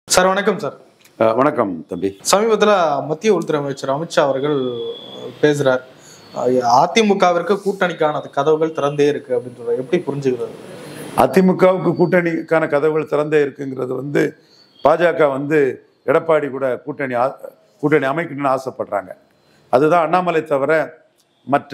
Sir வணக்கம் sir அஹ் வணக்கம் தம்பி சமீபத்தில் மத்திய உள்துறை அமைச்சர் அமித்ஷா அவர்கள் பேசுறார் அஹ் அதிமுகவிற்கு கூட்டணிக்கான கதவுகள் திறந்தே இருக்கு அப்படின்னு சொல்றாரு எப்படி புரிஞ்சுக்கிறது அதிமுகவுக்கு கூட்டணிக்கான கதவுகள் திறந்தே இருக்குங்கிறது வந்து பாஜக வந்து எடப்பாடி கூட கூட்டணி ஆ- கூட்டணி அமைக்கணும்னு ஆசைப்படுறாங்க அதுதான் அண்ணாமலை தவிர மற்ற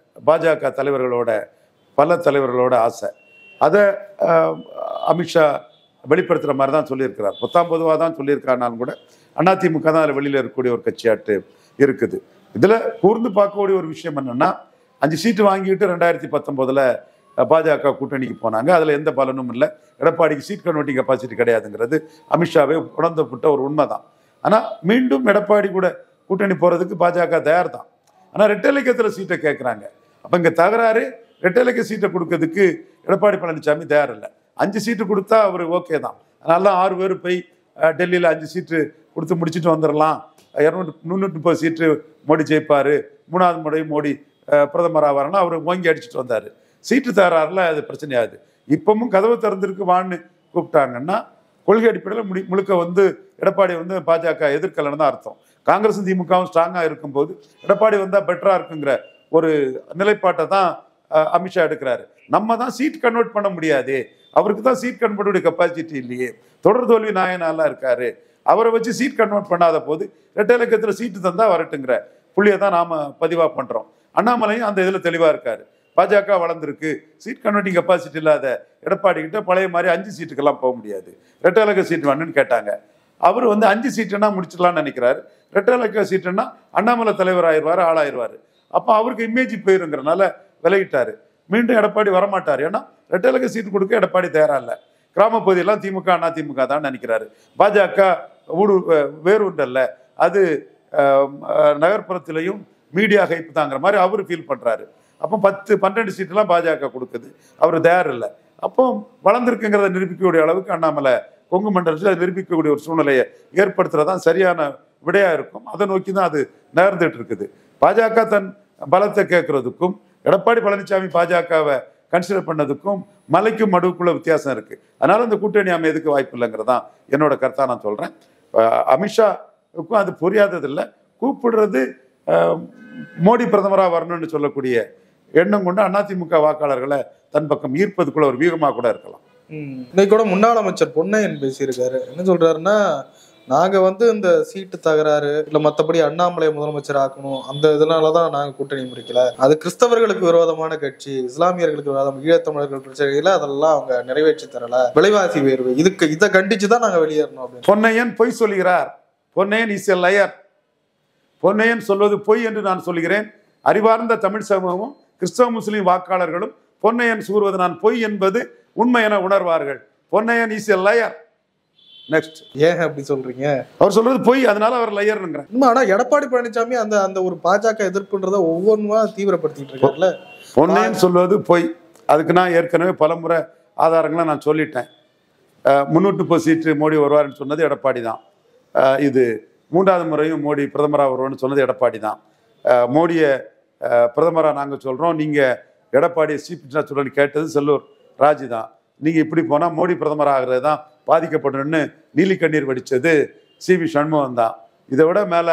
பாஜக தலைவர்களோட பல தலைவர்களோட ஆசை அதை அஹ், அமித்ஷா வெளிப்படுத்துகிற மாதிரி தான் சொல்லியிருக்கிறார் பத்தாம் பொதுவாக தான் சொல்லியிருக்காருனாலும் கூட அதிமுக தான் அதில் வெளியில் இருக்கக்கூடிய ஒரு கட்சியாட்டு இருக்குது இதில் கூர்ந்து பார்க்கக்கூடிய ஒரு விஷயம் என்னன்னா அஞ்சு சீட்டு வாங்கிட்டு ரெண்டாயிரத்தி பத்தொம்போதில் பாஜக கூட்டணிக்கு போனாங்க அதில் எந்த பலனும் இல்லை எடப்பாடிக்கு சீட் கன்வெர்ட்டிங் கெப்பாசிட்டி கிடையாதுங்கிறது அமித்ஷாவே உணர்ந்தப்பட்ட ஒரு உண்மை தான் ஆனால் மீண்டும் எடப்பாடி கூட கூட்டணி போகிறதுக்கு பாஜக தயார் தான் ஆனால் ரெட்டலைக்கத்தில் சீட்டை கேட்குறாங்க அப்போ இங்கே தகராறு ரெட்டலைக்க சீட்டை கொடுக்கறதுக்கு எடப்பாடி பழனிசாமி தயார் இல்லை அஞ்சு சீட்டு கொடுத்தா அவர் ஓகே தான் அதனால ஆறு பேர் போய் டெல்லியில் அஞ்சு சீட்டு கொடுத்து முடிச்சுட்டு வந்துடலாம் இரநூறு முந்நூற்றி முப்பது சீட்டு மோடி ஜெயிப்பார் மூணாவது முறை மோடி அஹ், பிரதமர் ஆவார்னா அவர் ஓங்கி அடிச்சுட்டு வந்தார் சீட்டு தகராறுல அது பிரச்சனையாது இப்பவும் கதவு திறந்திருக்கு வான்னு கூப்பிட்டாங்கன்னா கொள்கை அடிப்படையில் முடி முழுக்க வந்து எடப்பாடி வந்து பாஜக எதிர்க்கலன்னு தான் அர்த்தம் காங்கிரஸும் திமுகவும் ஸ்ட்ராங்காக இருக்கும்போது எடப்பாடி வந்தால் பெட்டராக இருக்குங்கிற ஒரு நிலைப்பாட்டை தான் அஹ், அமித்ஷா எடுக்கிறாரு நம்ம தான் சீட் கன்வெர்ட் பண்ண முடியாது அவருக்கு தான் சீட் கன்வெர்ட் கெப்பாசிட்டி இல்லையே தொடர் தோல்வி நாயனாலாம் இருக்காரு அவரை வச்சு சீட் கன்வெர்ட் பண்ணாத போது ரெட்டை இலக்கத்தில் சீட்டு தந்தா வரட்டுங்கிற புள்ளியை தான் நாம பதிவாக பண்றோம் அண்ணாமலையும் அந்த இதில் தெளிவாக இருக்காரு பாஜக வளர்ந்துருக்கு சீட் கன்வெர்ட்டிங் கெப்பாசிட்டி இல்லாத எடப்பாடி கிட்ட பழைய மாதிரி அஞ்சு சீட்டுக்கெல்லாம் போக முடியாது ரெட்டை இலக்க சீட் வேணும்னு கேட்டாங்க அவர் வந்து அஞ்சு சீட்டுன்னா முடிச்சிடலாம்னு நினைக்கிறாரு ரெட்டை இலக்க சீட்டுன்னா அண்ணாமலை தலைவர் ஆயிடுவார் ஆளாயிருவார் அப்போ அவருக்கு இமேஜ் போயிருங்கிறனால விலகிட்டாரு மீண்டும் எடப்பாடி வரமாட்டார் ஏன்னா ரெட்டை இலக்க சீட்டு கொடுக்க எடப்பாடி தயாரா இல்லை கிராம பகுதியெல்லாம் திமுக அண்ணா திமுக தான் நினைக்கிறாரு பாஜக ஊடு அஹ், வேரூண்டல்ல அது அஹ், அஹ், நகர்ப்புறத்திலையும் மீடியா ஹைப் தாங்கிற மாதிரி அவர் ஃபீல் பண்றாரு அப்போ பத்து பன்னெண்டு சீட்டெல்லாம் பாஜக கொடுக்குது அவர் தயார் இல்லை அப்போ வளர்ந்துருக்குங்கிறத நிரூபிக்கக்கூடிய அளவுக்கு அண்ணாமலை கொங்கு மண்டலத்தில் அதை நிரூபிக்கக்கூடிய ஒரு சூழ்நிலையை ஏற்படுத்துறதான் சரியான விடையா இருக்கும் அதை நோக்கி தான் அது நகர்ந்துட்டு இருக்குது பாஜக தன் பலத்தை கேட்கறதுக்கும் எடப்பாடி பழனிசாமி பாஜகவை கன்சிடர் பண்ணதுக்கும் மலைக்கும் மடுவுக்குள்ள வித்தியாசம் இருக்கு அதனால இந்த கூட்டணி அமையதுக்கு வாய்ப்பு இல்லைங்கிறதான் என்னோட கருத்தா நான் சொல்றேன் அஹ் அமித்ஷாவுக்கும் அது புரியாததில்லை கூப்பிடுறது அஹ், மோடி பிரதமராக வரணும்னு சொல்லக்கூடிய எண்ணம் கொண்டு அதிமுக வாக்காளர்களை தன் பக்கம் ஈர்ப்பதுக்குள்ள ஒரு வியூகமாக கூட இருக்கலாம் ம். இன்னைக்கு கூட முன்னாள் அமைச்சர் பொன்னையன் பேசியிருக்காரு என்ன சொல்றாருன்னா நாங்க வந்து இந்த சீட்டு தகராறு இல்ல மத்தபடி அண்ணாமலை முதலமைச்சர் ஆக்கணும் அந்த இதனாலதான் நாங்க கூட்டணி முடிக்கல அது கிறிஸ்தவர்களுக்கு விரோதமான கட்சி இஸ்லாமியர்களுக்கு விரோதம் ஈழத்தமிழர்கள் பிரச்சனைகளை அதெல்லாம் அவங்க நிறைவேற்றி தரல விலைவாசி உயர்வு இதுக்கு இதை கண்டிச்சு தான் நாங்க வெளியேறணும் அப்படின்னு பொன்னையன் பொய் சொல்கிறார் Ponnaiyan is a liar Ponnaiyan சொல்வது பொய் என்று நான் சொல்கிறேன் அறிவார்ந்த தமிழ் சமூகமும் கிறிஸ்தவ முஸ்லிம் வாக்காளர்களும் பொன்னையன் கூறுவது நான் பொய் என்பது உண்மை என உணர்வார்கள் Ponnaiyan is a liar next ஏன் அப்படி சொல்றீங்க அவர் சொல்றது பொய் அதனால அவர் லயர்ங்கிறேன் உண்மை ஆனா எடப்பாடி பழனிசாமி அந்த அந்த ஒரு பாஜக எதிர்ப்புன்றத ஒவ்வொன்றுமா தீவிரப்படுத்திட்டு இருக்காருல்ல பொன்னையன் சொல்வது பொய் அதுக்கு நான் ஏற்கனவே பலமுறை ஆதாரங்களை நான் சொல்லிட்டேன் முன்னூற்றி முப்பது சீட்டு மோடி வருவார்னு சொன்னது எடப்பாடி தான் அஹ் இது மூன்றாவது முறையும் மோடி பிரதமராக வருவார்னு சொன்னது எடப்பாடி தான் அஹ் மோடியை பிரதமராக நாங்கள் சொல்கிறோம் நீங்கள் எடப்பாடியை சீஃப் மினிஸ்டர் கேட்டது செல்லூர் ராஜு தான் நீங்கள் இப்படி போனால் மோடி பிரதமர் ஆகிறது தான் பாதிக்கப்படணும்னு நீலி கண்ணீர் வடித்தது சி வி சண்முகம் தான் இதை விட மேலே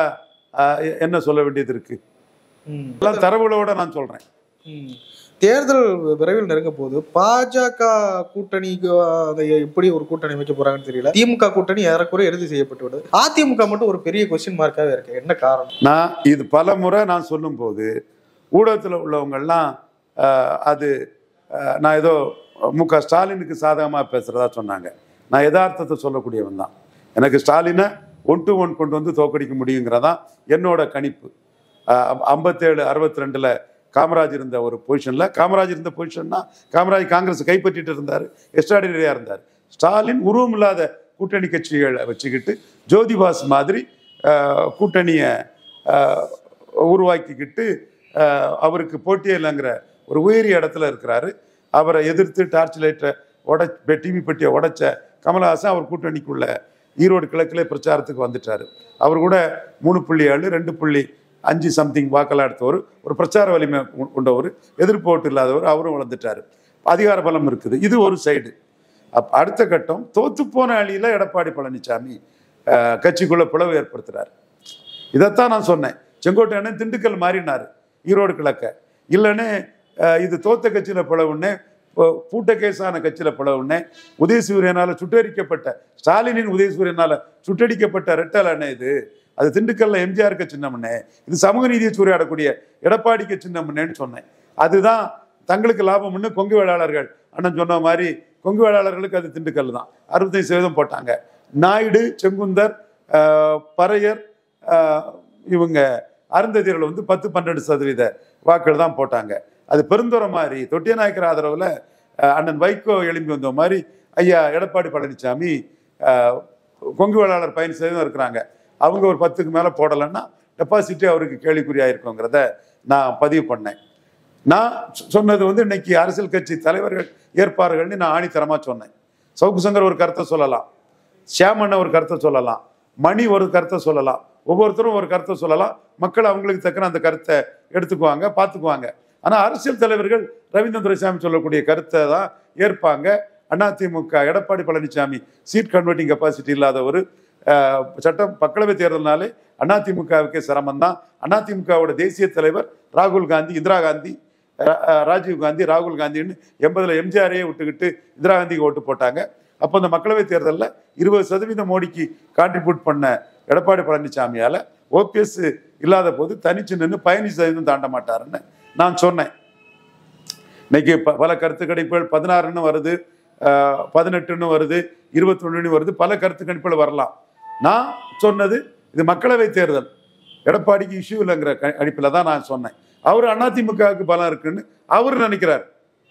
என்ன சொல்ல வேண்டியது இருக்குது ம். எல்லாம் தரவுகளோட நான் சொல்கிறேன் ம். தேர்தல் விரைவில் நெருங்க போகுது பாஜக கூட்டணிக்கு அதை எப்படி ஒரு கூட்டணி அமைக்க போறாங்கன்னு தெரியல திமுக கூட்டணி ஏறக்குறைய இறுதி செய்யப்பட்டு விடுது அதிமுக மட்டும் ஒரு பெரிய கொஸ்டின் மார்க்காவே இருக்கு என்ன காரணம் நான் இது பல முறை நான் சொல்லும்போது ஊடகத்தில் உள்ளவங்கெல்லாம் ஆஹ், அது ஆஹ், நான் ஏதோ மு க ஸ்டாலினுக்கு சாதகமாக பேசுகிறதா சொன்னாங்க நான் யதார்த்தத்தை சொல்லக்கூடியவன் தான் எனக்கு ஸ்டாலினை ஒன் டு ஒன் கொண்டு வந்து தோக்கடிக்க முடியுங்கிறதான் என்னோட கணிப்பு ஐம்பத்தேழு அறுபத்தி ரெண்டில் காமராஜ் இருந்த ஒரு பொசிஷனில் காமராஜ் இருந்த பொசிஷன்னா காமராஜ் காங்கிரஸ் கைப்பற்றிட்டு இருந்தார் எக்ஸ்ட்ராடினரியாக இருந்தார் ஸ்டாலின் உருவம் இல்லாத கூட்டணி கட்சிகளை வச்சுக்கிட்டு ஜோதிபாஸ் மாதிரி ஆஹ், கூட்டணியை ஆஹ், உருவாக்கிக்கிட்டு ஆஹ், அவருக்கு போட்டியே இல்லைங்கிற ஒரு உயரிய இடத்துல இருக்கிறாரு அவரை எதிர்த்து டார்ச் லைட்டை உடை டிவி பெட்டியை உடைச்ச கமலஹாசன் அவர் கூட்டணிக்குள்ள ஈரோடு கிழக்கிலே பிரச்சாரத்துக்கு வந்துட்டாரு அவர் கூட மூணு புள்ளி ஏழு ரெண்டு புள்ளி அஞ்சு சம்திங் வாக்கெல்லாம் எடுத்தவர் ஒரு பிரச்சார வலிமை கொ- கொண்டவர் எதிர்ப்பு ஓட்டு இல்லாதவர் அவரும் வளர்ந்துட்டாரு அதிகார பலம் இருக்குது இது ஒரு சைடு அப் அடுத்த கட்டம் தோத்துப்போன அணியில எடப்பாடி பழனிசாமி அஹ், கட்சிக்குள்ள பிளவு ஏற்படுத்துறாரு இதைத்தான் நான் சொன்னேன் செங்கோட்டை அண்ணன் திண்டுக்கல் மாறினார் ஈரோடு கிழக்க இல்லைன்னு அஹ், இது தோத்த கட்சியில பிளவுன்னு பு- பூட்ட கேஸான கட்சியில பிளவுன்னு உதயசூரியனால சுட்டரிக்கப்பட்ட ஸ்டாலினின் உதயசூரியனால சுட்டடிக்கப்பட்ட ரெட்டல் அண்ணே இது அது திண்டுக்கல்ல எம்ஜிஆருக்கு சின்னம்னே இது சமூக நீதியை சூறையாடக்கூடிய எடப்பாடிக்கு சின்னம்னேன்னு சொன்னேன் அதுதான் தங்களுக்கு லாபம்னு கொங்கு வேளாளர்கள் அண்ணன் சொன்ன மாதிரி கொங்கு வேளாளர்களுக்கு அது திண்டுக்கல் தான் அறுபத்தஞ்சு சதவீதம் போட்டாங்க நாயுடு செங்குந்தர் ஆஹ், பறையர் ஆஹ், இவங்க அருந்ததியர்கள் வந்து பத்து பன்னெண்டு சதவீத வாக்குகள் தான் போட்டாங்க அது பெருந்துறை மாதிரி தொட்டிய நாயக்கர் ஆதரவில் அண்ணன் வைகோ எழும்பி வந்த மாதிரி ஐயா எடப்பாடி பழனிசாமி ஆஹ், கொங்கு வேளாளர் பயன் சதவீதம் இருக்கிறாங்க அவங்க ஒரு பத்துக்கு மேலே போடலைன்னா டெபாசிட்டே அவருக்கு கேள்விக்குறியாக இருக்குங்கிறத நான் பதிவு பண்ணேன் நான் சொ- சொன்னது வந்து இன்னைக்கு அரசியல் கட்சி தலைவர்கள் ஏற்பார்கள்னு நான் ஆணித்தரமா சொன்னேன் சவுக்கு சங்கர் ஒரு கருத்தை சொல்லலாம் ஷியாமண்ண ஒரு கருத்தை சொல்லலாம் மணி ஒரு கருத்தை சொல்லலாம் ஒவ்வொருத்தரும் ஒரு கருத்தை சொல்லலாம் மக்கள் அவங்களுக்கு தக்கன அந்த கருத்தை எடுத்துக்குவாங்க பார்த்துக்குவாங்க ஆனா அரசியல் தலைவர்கள் ரவீந்திரன் துரைசாமி சொல்லக்கூடிய கருத்தை தான் ஏற்பாங்க AIADMK Edappadi Palaniswami seat converting capacity இல்லாத ஒரு அஹ், சட்டம் மக்களவை தேர்தல்னாலே அதிமுகவுக்கே சிரமம் தான் அதிமுகவோட தேசிய தலைவர் ராகுல் காந்தி இந்திரா காந்தி ரா- அஹ், ராஜீவ் காந்தி ராகுல் காந்தின்னு எண்பதுல எம்ஜிஆரையே விட்டுக்கிட்டு இந்திரா காந்திக்கு ஓட்டு போட்டாங்க அப்போ இந்த மக்களவை தேர்தலில் இருபது சதவீதம் மோடிக்கு கான்ட்ரிபியூட் பண்ண எடப்பாடி பழனிசாமியால ஓபிஎஸ் இல்லாத போது தனிச்சு நின்று பதினஞ்சு சதவீதம் தாண்ட மாட்டாருன்னு நான் சொன்னேன் இன்னைக்கு ப- பல கருத்து கணிப்புகள் பதினாறுன்னு வருது அஹ், பதினெட்டுன்னு வருது இருபத்தொன்னுன்னு வருது பல கருத்து கணிப்புகள் வரலாம் நான் சொன்னது இது மக்களவை தேர்தல் எடப்பாடிக்கு இஷ்யூ இல்லைங்கிற க- அடிப்பில் தான் நான் சொன்னேன் அவர் அதிமுகவுக்கு பலம் இருக்குன்னு அவர் நினைக்கிறார்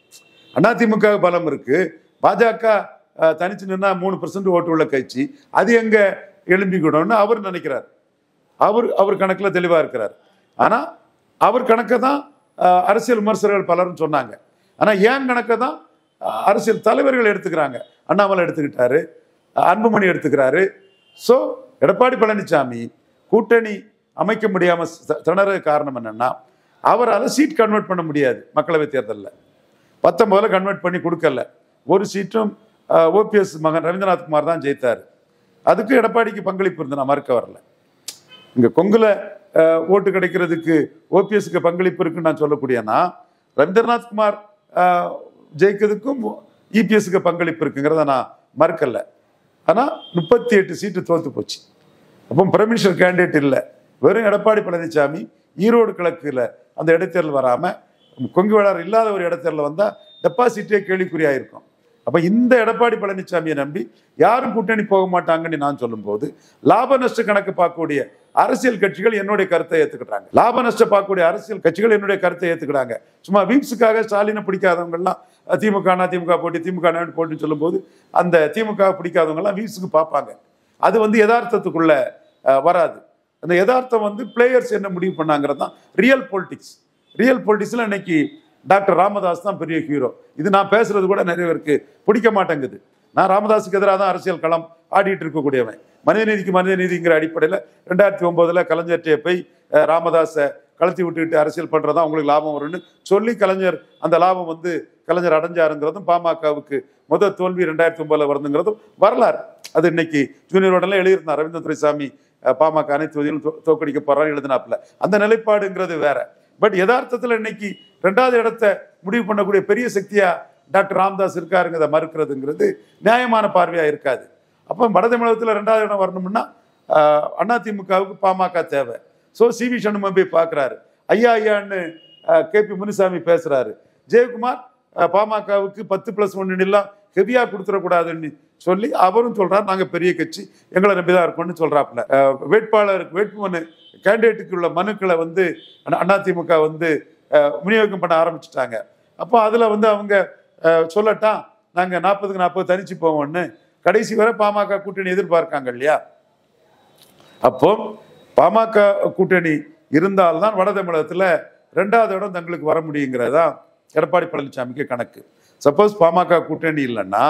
அதிமுக பலம் இருக்கு பாஜக அஹ், தனிச்சு நின்னா மூணு பர்சன்ட் ஓட்டு உள்ள கட்சி அது எங்க எழும்பிக்கிடும்னு அவர் நினைக்கிறார் அவர் அவர் கணக்குல தெளிவா இருக்கிறார் ஆனா அவர் கணக்கை தான் அஹ், அரசியல் விமர்சகர்கள் பலரும் சொன்னாங்க ஆனா ஏன் கணக்கை தான் அஹ், அரசியல் தலைவர்கள் எடுத்துக்கிறாங்க அண்ணாமலை எடுத்துக்கிட்டாரு அஹ், அன்புமணி எடுத்துக்கிறாரு ஸோ எடப்பாடி பழனிசாமி கூட்டணி அமைக்க முடியாம த- திணற காரணம் என்னன்னா அவரால் சீட் கன்வெர்ட் பண்ண முடியாது மக்களவை தேர்தலில் பத்தொன்பதுல கன்வெர்ட் பண்ணி கொடுக்கல ஒரு சீட்டும் ஓபிஎஸ் மகன் ரவீந்திரநாத் குமார் தான் ஜெயித்தார் அதுக்கு எடப்பாடிக்கு பங்களிப்பு இருந்து நான் மறுக்க வரல இங்க கொங்குல அஹ், ஓட்டு கிடைக்கிறதுக்கு ஓபிஎஸ்க்கு பங்களிப்பு இருக்குன்னு நான் சொல்லக்கூடியனா ரவீந்திரநாத் குமார் அஹ், ஜெயிக்கிறதுக்கும் இபிஎஸ்க்கு பங்களிப்பு இருக்குங்கிறத நான் மறுக்கல ஆனா முப்பத்தி எட்டு சீட்டு தோத்து போச்சு அப்போ பிரைம் மினிஸ்டர் கேண்டிடேட் இல்லை வெறும் எடப்பாடி பழனிசாமி ஈரோடு கிழக்குல அந்த இடைத்தேர்தல் வராம கொங்கு வேளார் இல்லாத ஒரு இடைத்தேர்தல் வந்தா டெபாசிட்டே கேள்விக்குறியாயிருக்கும் அப்ப இந்த எடப்பாடி பழனிசாமியை நம்பி யாரும் கூட்டணி போக மாட்டாங்கன்னு நான் சொல்லும்போது லாப நஷ்ட கணக்கு பார்க்கக்கூடிய அரசியல் கட்சிகள் என்னுடைய கருத்தை ஏத்துக்கிட்டாங்க லாப நஷ்ட பார்க்கக்கூடிய அரசியல் கட்சிகள் என்னுடைய கருத்தை ஏத்துக்கிறாங்க சும்மா வீப்ஸுக்காக ஸ்டாலினை பிடிக்காதவங்க எல்லாம் அஹ், திமுக அண்ணா திமுக போட்டி திமுக அண்ணா போட்டின்னு சொல்லும்போது அந்த திமுக பிடிக்காதவங்க எல்லாம் வீப்ஸுக்கு பார்ப்பாங்க அது வந்து யதார்த்தத்துக்குள்ள அஹ், வராது அந்த யதார்த்தம் வந்து பிளேயர்ஸ் என்ன முடிவு பண்ணாங்கிறது தான் ரியல் பொலிட்டிக்ஸ் ரியல் பொலிட்டிக்ஸில் இன்னைக்கு டாக்டர் ராமதாஸ் தான் பெரிய ஹீரோ இது நான் பேசுறது கூட நிறைய பேருக்கு பிடிக்க மாட்டேங்குது நான் ராமதாஸுக்கு எதிராக தான் அரசியல் களம் ஆடிட்டு இருக்கக்கூடியவன் மனிதநீதிக்கு மனிதநீதிங்கிற அடிப்படையில் ரெண்டாயிரத்தி ஒன்பதுல கலைஞர்கிட்ட போய் அஹ், ராமதாஸை கலத்தி விட்டுக்கிட்டு அரசியல் பண்றதா உங்களுக்கு லாபம் வரும்னு சொல்லி கலைஞர் அந்த லாபம் வந்து கலைஞர் அடைஞ்சாருங்கிறதும் பாமகவுக்கு முதல் தோல்வி ரெண்டாயிரத்தி ஒன்பதுல வருதுங்கிறதும் வரலாறு அது இன்னைக்கு ஜூனியரோடலாம் எழுதியிருந்தார் ரவீந்திர துரைசாமி அஹ், பாமக அனைத்து தொகுதியிலும் தோ- தோற்கடிக்க போறான்னு எழுதினாப்புல அந்த நிலைப்பாடுங்கிறது வேற பட் யதார்த்தத்தில் இன்னைக்கு ரெண்டாவது இடத்த முடிவு பண்ணக்கூடிய பெரிய சக்தியா டாக்டர் ராமதாஸ் இருக்காருங்கிறத மறுக்கிறதுங்கிறது நியாயமான பார்வையா இருக்காது அப்போ வட தமிழகத்தில் ரெண்டாவது இடம் வரணும்னா ஆஹ், அதிமுகவுக்கு பாமக தேவை ஸோ சி வி சண்முகம் போய் பார்க்குறாரு ஐயா ஐயான்னு கே பி முனுசாமி பேசுறாரு ஜெயக்குமார் ஆஹ், பாமகவுக்கு பத்து பிளஸ் ஒன்னு எல்லாம் ஹெவியா கொடுத்துடக்கூடாதுன்னு சொல்லி அவரும் சொல்றாரு நாங்க பெரிய கட்சி எங்களை நம்பிதான் இருக்கோம்னு சொல்றாப்புல ஆஹ், வேட்பாளருக்கு வேட்புமனு கேண்டிடேட்டுக்கு உள்ள மனுக்களை வந்து அண்ணா- அதிமுக வந்து ஆஹ், விநியோகம் பண்ண ஆரம்பிச்சிட்டாங்க அப்போ அதுல வந்து அவங்க ஆஹ், சொல்லட்டான் நாங்க நாற்பதுக்கு நாற்பது தனிச்சு போவோம்னு கடைசி வரை பாமக கூட்டணி எதிர்பார்க்காங்க இல்லையா அப்போ பாமக கூட்டணி இருந்தால்தான் வட தமிழகத்துல ரெண்டாவது இடம் தங்களுக்கு வர முடியுங்கிறதா எடப்பாடி பழனிசாமிக்கு கணக்கு சப்போஸ் பாமக கூட்டணி இல்லைன்னா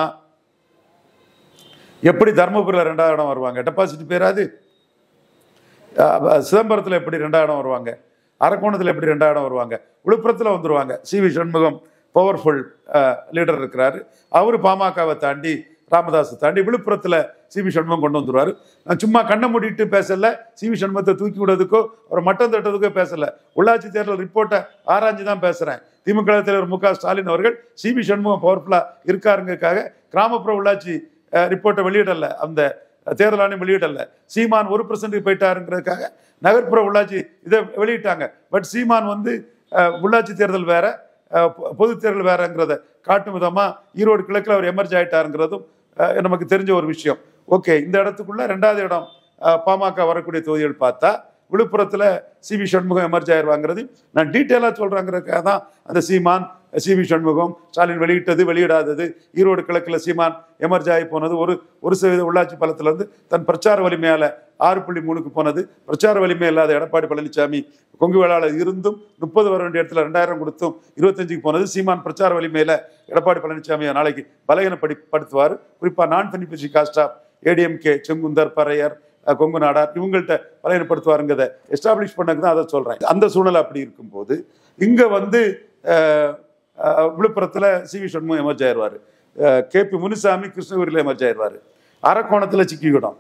எப்படி தர்மபுரியில் ரெண்டாவது இடம் வருவாங்க டெபாசிட் பேராது அஹ் சிதம்பரத்தில் எப்படி ரெண்டாவது இடம் வருவாங்க அரக்கோணத்தில் எப்படி ரெண்டாவது இடம் வருவாங்க விழுப்புரத்தில் வந்துருவாங்க C V Shanmugam powerful leader இருக்கிறாரு அவர் பாமகவை தாண்டி ராமதாஸை தாண்டி விழுப்புரத்துல சிவி சண்முகம் கொண்டு வந்துருவாரு நான் சும்மா கண்ணை மூடிட்டு பேசல சிவி சண்முகத்தை தூக்கி விடுறதுக்கோ ஒரு மட்டம் தட்டுறதுக்கோ பேசல உள்ளாட்சி தேர்தல் ரிப்போர்ட்டை ஆராய்ஞ்சு தான் பேசுறேன் திமுக தலைவர் மு க ஸ்டாலின் அவர்கள் சிவி சண்முகம் பவர்ஃபுல்லா இருக்காருங்கக்காக கிராமப்புற உள்ளாட்சி ரிப்போர்ட்டை வெளியிடல அந்த தேர்தல் ஆணையம் வெளியிடல சீமான் ஒரு பர்சன்ட் போயிட்டாருங்கிறதுக்காக நகர்ப்புற உள்ளாட்சி இதை வெளியிட்டாங்க பட் சீமான் வந்து அஹ், உள்ளாட்சி தேர்தல் வேற அஹ், பொ- பொது தேர்தல் வேறங்கிறத காட்டும் விதமா ஈரோடு கிழக்கில் அவர் எமர்ஜ் ஆயிட்டாருங்கிறதும் அஹ், நமக்கு தெரிஞ்ச ஒரு விஷயம் ஓகே இந்த இடத்துக்குள்ள ரெண்டாவது இடம் அஹ், பாமக வரக்கூடிய தொகுதிகள் பார்த்தா விழுப்புரத்துல சிவி சண்முகம் எமர்ஜ் ஆயிருவாங்கிறது நான் டீட்டெயிலாக சொல்றாங்கிறதுக்காக தான் அந்த சீமான் சிவி சண்முகம் ஸ்டாலின் வெளியிட்டது வெளியிடாதது ஈரோடு கிழக்குல சீமான் எமர்ஜ் ஆகி போனது ஒரு ஒரு சதவீத உள்ளாட்சி பலத்துல இருந்து தன் பிரச்சார வலிமையால ஆறு புள்ளி மூணுக்கு போனது பிரச்சார வலிமை இல்லாத எடப்பாடி பழனிசாமி கொங்கு வேளாளர் இருந்தும் முப்பது வர வேண்டிய இடத்துல ரெண்டாயிரம் கொடுத்தும் இருபத்தஞ்சுக்கு போனது சீமான் பிரச்சார வலிமையில எடப்பாடி பழனிசாமியை நாளைக்கு பலகீனப்படி படுத்துவார் குறிப்பா நான் பெனிஃபிஷி காஸ்டா ஏடிஎம்கே செங்குந்தர் பறையர் அஹ், கொங்கு நாடார் இவங்கள்ட்ட பலகீனப்படுத்துவாருங்கிறத எஸ்டாப்ளிஷ் பண்ணக்கு தான் அதை சொல்றேன் அந்த சூழ்நிலை அப்படி இருக்கும்போது இங்க வந்து அஹ், அஹ், விழுப்புரத்துல சி வி சண்முகம் எமர்ஜ் ஆயிடுவாரு கே பி முனுசாமி கிருஷ்ணகிரியில் எமர்ஜ் ஆயிடுவாரு அரக்கோணத்துல சிக்கிக்கிடும்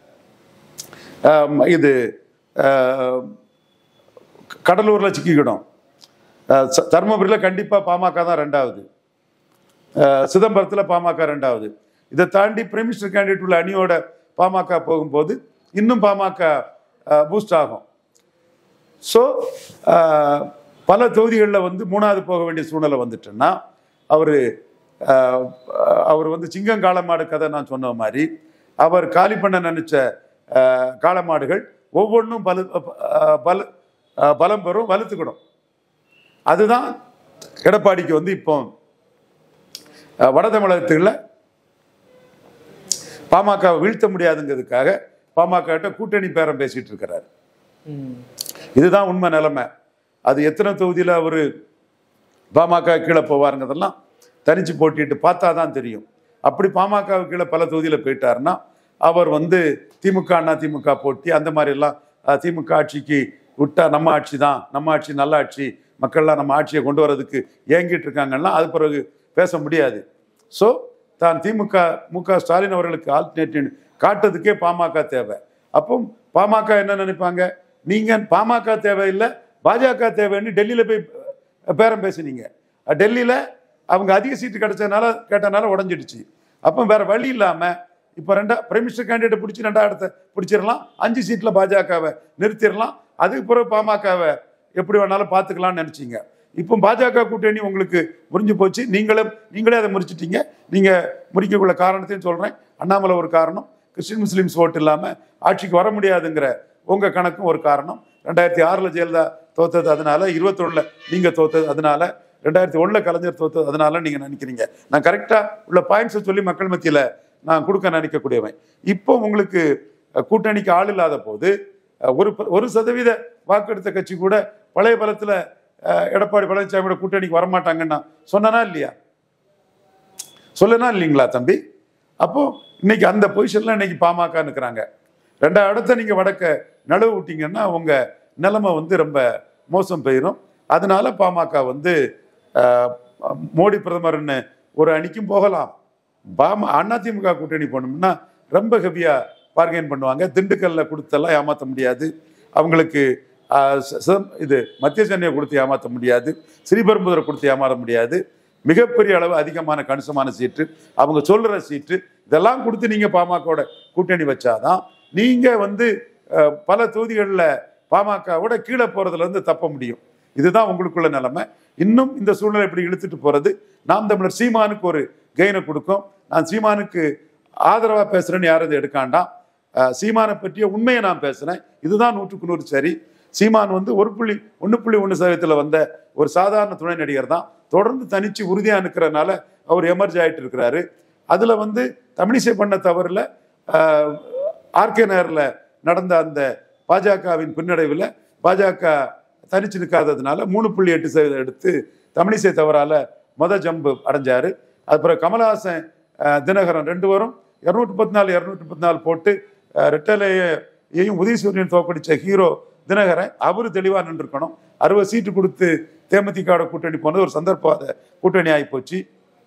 ஆம், இது அஹ், கடலூர்ல சிக்கிக்கிடும் அஹ், ச- தருமபுரியில கண்டிப்பா பாமக தான் ரெண்டாவது அஹ், சிதம்பரத்துல பாமக ரெண்டாவது இதை தாண்டி பிரைம் மினிஸ்டர் கேண்டிடேட் உள்ள அணியோட பாமக போகும்போது இன்னும் பாமக பூஸ்ட் ஆகும் ஸோ பல தொகுதிகளில் வந்து மூணாவது போக வேண்டிய சூழ்நிலை வந்துட்டுன்னா அவர் அவர் வந்து சிங்கம் காளமாடு கதை நான் சொன்ன மாதிரி அவர் காலி பண்ண நினைச்ச அஹ், காளமாடுகள் ஒவ்வொன்றும் பலு அஹ், பல அஹ், பலம் பெறும் வலுத்துக்கிடும் அதுதான் எடப்பாடிக்கு வந்து இப்போ அஹ், வட தமிழகத்தில் பாமகவை வீழ்த்த முடியாதுங்கிறதுக்காக பாமக கிட்ட கூட்டணி பேரம் பேசிட்டு இருக்கிறாரு ம். இதுதான் உண்மை நிலைமை அது எத்தனை தொகுதியில் அவர் பாமக கீழே போவாருங்கிறதெல்லாம் தனிச்சு போட்டிட்டு பார்த்தா தான் தெரியும் அப்படி பாமக கீழே பல தொகுதியில் போயிட்டாருன்னா அவர் வந்து திமுக அண்ணா திமுக போட்டி அந்த மாதிரி எல்லாம் அஹ், திமுக ஆட்சிக்கு விட்டா நம்ம ஆட்சி தான் நம்ம ஆட்சி நல்ல ஆட்சி மக்கள்லாம் நம்ம ஆட்சியை கொண்டு வரதுக்கு ஏங்கிட்டு இருக்காங்கன்னா அது பிறகு பேச முடியாது ஸோ தான் திமுக மு க ஸ்டாலின் அவர்களுக்கு ஆல்டர்னேட்டிவ் காட்டுறதுக்கே பாமக தேவை அப்போ பாமக என்ன நினைப்பாங்க நீங்க பாமக தேவையில்லை பாஜக தேவைன்னு டெல்லியில போய் பேரம் பேசுனீங்க அஹ் டெல்லியில அவங்க அதிக சீட்டு கிடைச்சதுனால கேட்டனால உடஞ்சிடுச்சு அப்போ வேற வழி இல்லாம இப்போ ரெண்டா பிரைம் மினிஸ்டர் கேண்டிடேட் பிடிச்சி ரெண்டாயிரத்தை பிடிச்சிடலாம் அஞ்சு சீட்ல பாஜகவை நிறுத்திடலாம் அதுக்கு பிறகு பாமகவை எப்படி வேணாலும் பார்த்துக்கலாம்னு நினைச்சீங்க இப்போ பாஜக கூட்டணி உங்களுக்கு முறிஞ்சு போச்சு நீங்களே நீங்களே அதை முறிச்சிட்டீங்க நீங்க முறிக்கக்குள்ள காரணத்தையும் சொல்றேன் அண்ணாமலை ஒரு காரணம் கிறிஸ்டின் முஸ்லிம்ஸ் ஓட்டு இல்லாம ஆட்சிக்கு வர முடியாதுங்கிற உங்க கணக்கும் ஒரு காரணம் ரெண்டாயிரத்தி ஆறுல ஜெயலலிதா தோத்தது அதனால இருபத்தொன்னுல நீங்க தோத்தது அதனால ரெண்டாயிரத்தி ஒண்ணுல கலைஞர் தோத்தது அதனால நீங்க நினைக்கிறீங்க நான் கரெக்டா உள்ள பாயிண்ட்ஸை சொல்லி மக்கள் மத்தியில நான் கொடுக்க நினைக்கக்கூடியவன் இப்போ உங்களுக்கு அஹ், கூட்டணிக்கு ஆள் இல்லாத போது அஹ், ஒரு ப- ஒரு சதவீத வாக்கெடுத்த கட்சி கூட பழைய பலத்துல அஹ், எடப்பாடி பழனிசாமியோட கூட்டணிக்கு வரமாட்டாங்கன்னா சொன்னனா இல்லையா சொல்லனா இல்லைங்களா தம்பி அப்போ இன்னைக்கு அந்த பொசிஷன்ல இன்னைக்கு பாமக நிற்கிறாங்க ரெண்டாவது இடத்த நீங்க வடக்க நழுவு விட்டீங்கன்னா உங்க நிலைமை வந்து ரொம்ப மோசம் போயிடும் அதனால பாமக வந்து அஹ், மோடி பிரதமர்னு ஒரு அணிக்கும் போகலாம் பாம அதிமுக கூட்டணி போனோம்னா ரொம்ப ஹெவியா பார்கெயின் பண்ணுவாங்க திண்டுக்கல்ல கொடுத்தெல்லாம் ஏமாற்ற முடியாது அவங்களுக்கு ஆஹ், ச- ச- இது மத்திய சென்னையை கொடுத்து ஏமாற்ற முடியாது ஸ்ரீபெரும்புதூரை கொடுத்து ஏமாற முடியாது மிகப்பெரிய அளவு அதிகமான கணிசமான சீட்டு அவங்க சொல்ற சீட்டு இதெல்லாம் கொடுத்து நீங்க பாமகவோட கூட்டணி வச்சாதான் நீங்க வந்து அஹ், பல தொகுதிகளில் பாமகவோட கீழே போறதுல இருந்து தப்ப முடியும் இதுதான் உங்களுக்குள்ள நிலைமை இன்னும் இந்த சூழ்நிலை இப்படி இழுத்துட்டு போறது நாம் தமிழர் சீமானுக்கு ஒரு கெயினை கொடுக்கும் நான் சீமானுக்கு ஆதரவா பேசுறேன்னு யாரும் இதை எடுக்காண்டாம் அஹ், சீமானை பற்றிய உண்மையை நான் பேசுறேன் இதுதான் நூற்றுக்கு நூறு சரி சீமான் வந்து ஒரு புள்ளி ஒன்று புள்ளி ஒன்று சதவீதத்தில் வந்த ஒரு சாதாரண துணை நடிகர் தான் தொடர்ந்து தனிச்சு உறுதியாக நிற்கிறனால அவர் எமர்ஜ் ஆயிட்டு இருக்கிறாரு அதில் வந்து தமிழிசை பண்ண தவறுல ஆர்கே நகரில் நடந்த அந்த பாஜகவின் பின்னடைவில் பாஜக தனிச்சு நிற்காததுனால மூணு புள்ளி எட்டு சதவீதம் எடுத்து தமிழிசை தவறால மொத ஜம்பு அடைஞ்சாரு அப்புறம் கமலஹாசன் அஹ், தினகரன் ரெண்டு பேரும் இரநூத்தி முப்பத்தி நாலு இரநூத்தி முப்பத்தி நாலு போட்டு அஹ், ரெட்டலையையும் உதயசூரியன் தோக்கடிச்ச ஹீரோ தினகரன் அவரு தெளிவா நின்றுக்கணும் அறுபது சீட்டு கொடுத்து தேமுதிகவோட கூட்டணி போனது ஒரு சந்தர்ப்பாத கூட்டணி ஆகி போச்சு